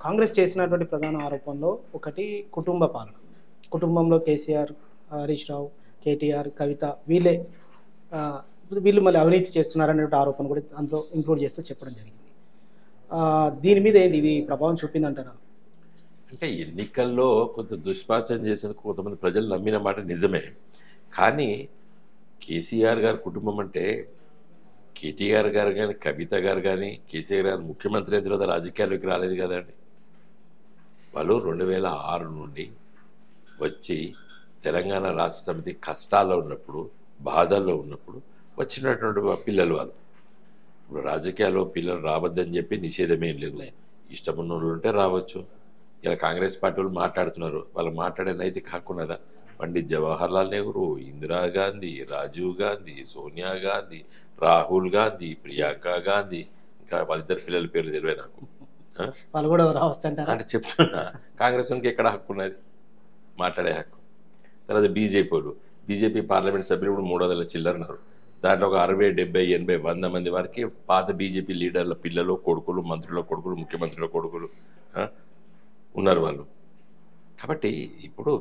కాంగ్రెస్ చేసినటువంటి ప్రధాన ఆరోపణలో ఒకటి కుటుంబ పాలన కుటుంబంలో కేసీఆర్ హరీష్ రావు కేటీఆర్ కవిత వీళ్ళే ఆ, వీళ్ళు మళ్ళీ అవినీతి చేస్తున్నారనే ఆరోపణ కూడా అందులో ఇంక్లూడ్ చేస్తూ చెప్పడం జరిగింది ఆ, దీని మీద ఏంటి ఇది ప్రభావం చూపిందంటారా అంటే ఎన్నికల్లో కొంత దుష్పాచం చేసిన కొంతమంది ప్రజలు నమ్మిన మాట నిజమే కానీ కేసీఆర్ గారి కుటుంబం అంటే కేటీఆర్ గారు కానీ కవిత గారు కానీ కేసీఆర్ గారు ముఖ్యమంత్రి అయిన తర్వాత రాజకీయాల్లోకి రాలేదు కదండి వాళ్ళు రెండు వేల ఆరు నుండి వచ్చి తెలంగాణ రాష్ట్ర సమితి కష్టాల్లో ఉన్నప్పుడు బాధల్లో ఉన్నప్పుడు వచ్చినటువంటి వా- పిల్లలు వాళ్ళు ఇప్పుడు రాజకీయాల్లో పిల్లలు రావద్దని చెప్పి నిషేధమేం లేదు లేదు. ఇష్టం ఉన్న వాళ్ళు ఉంటే రావచ్చు ఇలా కాంగ్రెస్ పార్టీ వాళ్ళు మాట్లాడుతున్నారు వాళ్ళు మాట్లాడే నైతిక హక్కు ఉన్నదా పండిత్ జవహర్ లాల్ నెహ్రూ ఇందిరాగాంధీ రాజీవ్ గాంధీ సోనియా గాంధీ రాహుల్ గాంధీ ప్రియాంక గాంధీ ఇంకా వాళ్ళిద్దరు పిల్లల పేర్లు తెలివే నాకు ఆ? వాళ్ళు కూడా రావచ్చంటారా అంటే చెప్తున్నా కాంగ్రెస్ వానికి ఎక్కడ హక్కు ఉన్నది మాట్లాడే హక్కు తర్వాత బీజేపీ వాళ్ళు బీజేపీ పార్లమెంట్ సభ్యులు ఇప్పుడు మూడు వందల చిల్లరన్నారు దాంట్లో ఒక అరవై డెబ్బై ఎనభై వంద మంది వరకు పాత బీజేపీ లీడర్ల పిల్లలు కొడుకులు మంత్రుల కొడుకులు ముఖ్యమంత్రుల కొడుకులు ఆ, ఉన్నారు వాళ్ళు కాబట్టి ఇప్పుడు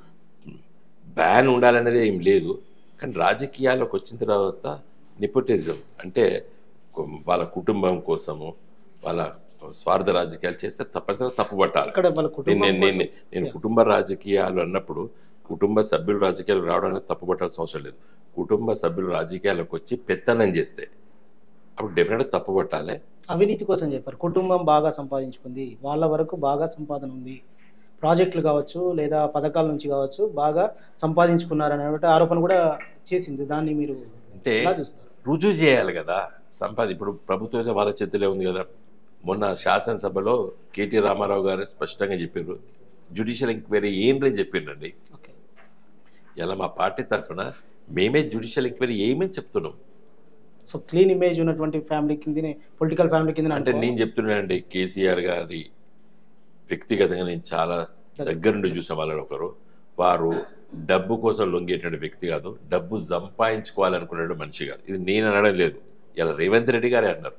బ్యాన్ ఉండాలనేది ఏం లేదు కానీ రాజకీయాల్లోకి వచ్చిన తర్వాత నిపోటిజం అంటే కొ- వాళ్ళ కుటుంబం కోసము వాళ్ళ స్వార్థ రాజకీయాలు చేస్తే తప్పనిసరిగా తప్పు పట్టాలి ఇక్కడ వాళ్ళ నేను కుటుంబం నేను- నేను కోసం- నేను Yes. కుటుంబ రాజకీయాలు అన్నప్పుడు కుటుంబ సభ్యులు రాజకీయాలు రావడం అనేది తప్పు పట్టాల్సిన అవసరం లేదు కుటుంబ సభ్యులు రాజకీయాలకు వచ్చి పెత్తనం చేస్తే అప్పుడు డెఫినెట్గా తప్పు పట్టాలి అవినీతి కోసం చెప్పారు కుటుంబం బాగా సంపాదించుకుంది వాళ్ళ వరకు బాగా సంపాదన ఉంది ప్రాజెక్టులు కావచ్చు లేదా పథకాల నుంచి కావచ్చు బాగా సంపాదించుకున్నారు అనేటువంటి ఆరోపణ కూడా చేసింది దాన్ని మీరు అంటే ఎలా చూస్తారు రుజువు చేయాలి కదా సంపాది ఇప్పుడు ప్రభుత్వం అయితే వాళ్ళ చేతిలో ఉంది కదా మొన్న శాసనసభలో కేటీ రామారావు గారు స్పష్టంగా చెప్పారు జ్యుడిషియల్ ఎంక్వైరీ ఏంటని చెప్పిండండి ఓకే ఇలా మా పార్టీ తరఫున మేమే జ్యుడిషియల్ ఎంక్వైరీ ఏమని చెప్తున్నాం సో క్లీన్ ఇమేజ్ ఉన్నటువంటి ఫ్యామిలీ కిందనే పొలిటికల్ ఫ్యామిలీ కింద అంటే నేను చెప్తున్నానండి కేసీఆర్ గారి వ్యక్తిగతంగా నేను చాలా దగ్గర నుండి చూసిన వాళ్ళని ఒకరు వారు డబ్బు కోసం లొంగేటువంటి వ్యక్తి కాదు డబ్బు సంపాదించుకోవాలనుకునే మనిషి కాదు ఇది నేను అనడం లేదు ఇలా రేవంత్ రెడ్డి గారే అన్నారు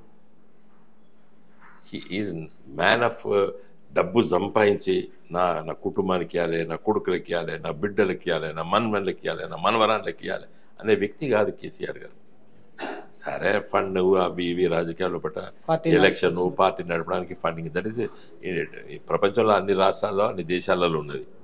ఈజ్ మ్యాన్ ఆఫ్ డబ్బు సంపాదించి నా నా కుటుంబానికి ఇవ్వాలి నా కొడుకులకి ఇవ్వాలి నా బిడ్డలకి ఇవ్వాలి నా మన్మన్లకి ఇవ్వాలి నా మనవరాళ్ళకి ఇవ్వాలి అనే వ్యక్తి కాదు కేసీఆర్ గారు సరే ఫండ్ అవి ఇవి రాజకీయాల్లో పట్ట పార్టీ ఎలక్షన్ పార్టీ నడపడానికి ఫండింగ్ దట్ ఈస్ ప్రపంచంలో అన్ని రాష్ట్రాల్లో అన్ని దేశాలలో ఉన్నది